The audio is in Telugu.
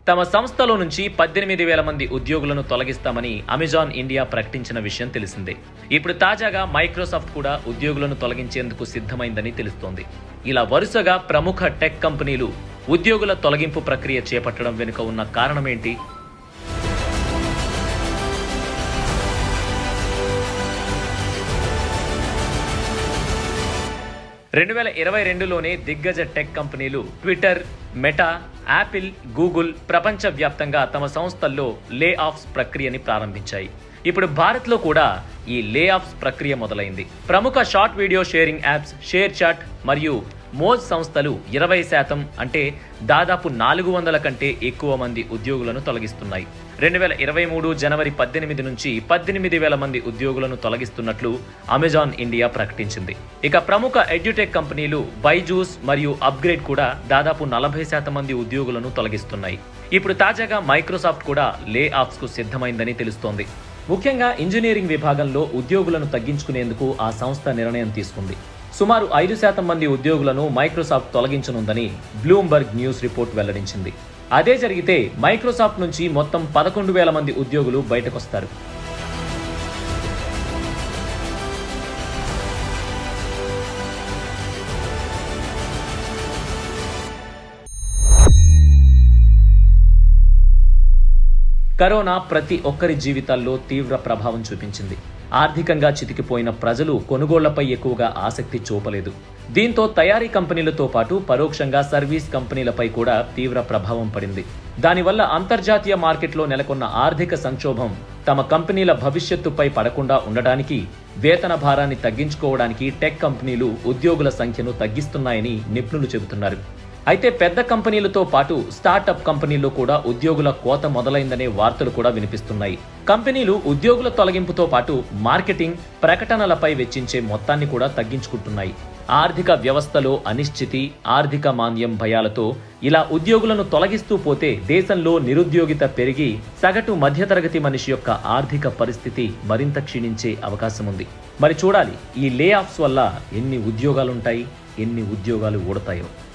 తమ సంస్థలో నుంచి పద్దెనిమిది వేల మంది ఉద్యోగులను తొలగిస్తామని అమెజాన్ ఇండియా ప్రకటించిన విషయం తెలిసిందే ఇప్పుడు తాజాగా మైక్రోసాఫ్ట్ కూడా ఉద్యోగులను తొలగించేందుకు సిద్ధమైందని తెలుస్తోంది ఇలా వరుసగా ప్రముఖ టెక్ కంపెనీలు ఉద్యోగుల తొలగింపు ప్రక్రియ చేపట్టడం వెనుక ఉన్న కారణమేంటి రెండు వేల ఇరవై రెండులోనే దిగ్గజ టెక్ కంపెనీలు ట్విట్టర్ మెటా యాపిల్ గూగుల్ ప్రపంచవ్యాప్తంగా తమ సంస్థల్లో లే ఆఫ్స్ ప్రక్రియని ప్రారంభించాయి ఇప్పుడు భారత్లో కూడా ఈ లే ఆఫ్స్ ప్రక్రియ మొదలైంది ప్రముఖ short video sharing apps ShareChat మరియు మోజ్ సంస్థలు ఇరవై శాతం అంటే దాదాపు నాలుగు వందల కంటే ఎక్కువ మంది ఉద్యోగులను తొలగిస్తున్నాయి రెండు వేల ఇరవై మూడు జనవరి పద్దెనిమిది నుంచి పద్దెనిమిది వేల మంది ఉద్యోగులను తొలగిస్తున్నట్లు అమెజాన్ ఇండియా ప్రకటించింది ఇక ప్రముఖ ఎడ్యుటెక్ కంపెనీలు బైజూస్ మరియు అప్గ్రేడ్ కూడా దాదాపు నలభై శాతం మంది ఉద్యోగులను తొలగిస్తున్నాయి ఇప్పుడు తాజాగా మైక్రోసాఫ్ట్ కూడా లే ఆఫ్స్ కు సిద్ధమైందని తెలుస్తోంది ముఖ్యంగా ఇంజనీరింగ్ విభాగంలో ఉద్యోగులను తగ్గించుకునేందుకు ఆ సంస్థ నిర్ణయం తీసుకుంది సుమారు ఐదు శాతం మంది ఉద్యోగులను మైక్రోసాఫ్ట్ తొలగించనుందని బ్లూంబర్గ్ న్యూస్ రిపోర్ట్ వెల్లడించింది అదే జరిగితే మైక్రోసాఫ్ట్ నుంచి మొత్తం పదకొండు వేల మంది ఉద్యోగులు బయటకొస్తారు కరోనా ప్రతి ఒక్కరి జీవితాల్లో తీవ్ర ప్రభావం చూపించింది ఆర్థికంగా చితికిపోయిన ప్రజలు కొనుగోళ్లపై ఎక్కువగా ఆసక్తి చూపలేదు దీంతో తయారీ కంపెనీలతో పాటు పరోక్షంగా సర్వీస్ కంపెనీలపై కూడా తీవ్ర ప్రభావం పడింది దానివల్ల అంతర్జాతీయ మార్కెట్లో నెలకొన్న ఆర్థిక సంక్షోభం తమ కంపెనీల భవిష్యత్తుపై పడకుండా ఉండడానికి వేతన భారాన్ని తగ్గించుకోవడానికి టెక్ కంపెనీలు ఉద్యోగుల సంఖ్యను తగ్గిస్తున్నాయని నిపుణులు చెబుతున్నారు అయితే పెద్ద కంపెనీలతో పాటు స్టార్టప్ కంపెనీల్లో కూడా ఉద్యోగుల కోత మొదలైందనే వార్తలు కూడా వినిపిస్తున్నాయి కంపెనీలు ఉద్యోగుల తొలగింపుతో పాటు మార్కెటింగ్ ప్రకటనలపై వెచ్చించే మొత్తాన్ని కూడా తగ్గించుకుంటున్నాయి ఆర్థిక వ్యవస్థలో అనిశ్చితి ఆర్థిక మాంద్యం భయాలతో ఇలా ఉద్యోగులను తొలగిస్తూ పోతే దేశంలో నిరుద్యోగిత పెరిగి సగటు మధ్యతరగతి మనిషి యొక్క ఆర్థిక పరిస్థితి మరింత క్షీణించే అవకాశం ఉంది మరి చూడాలి ఈ లే ఆఫ్స్ వల్ల ఎన్ని ఉద్యోగాలుంటాయి ఎన్ని ఉద్యోగాలు ఊడతాయో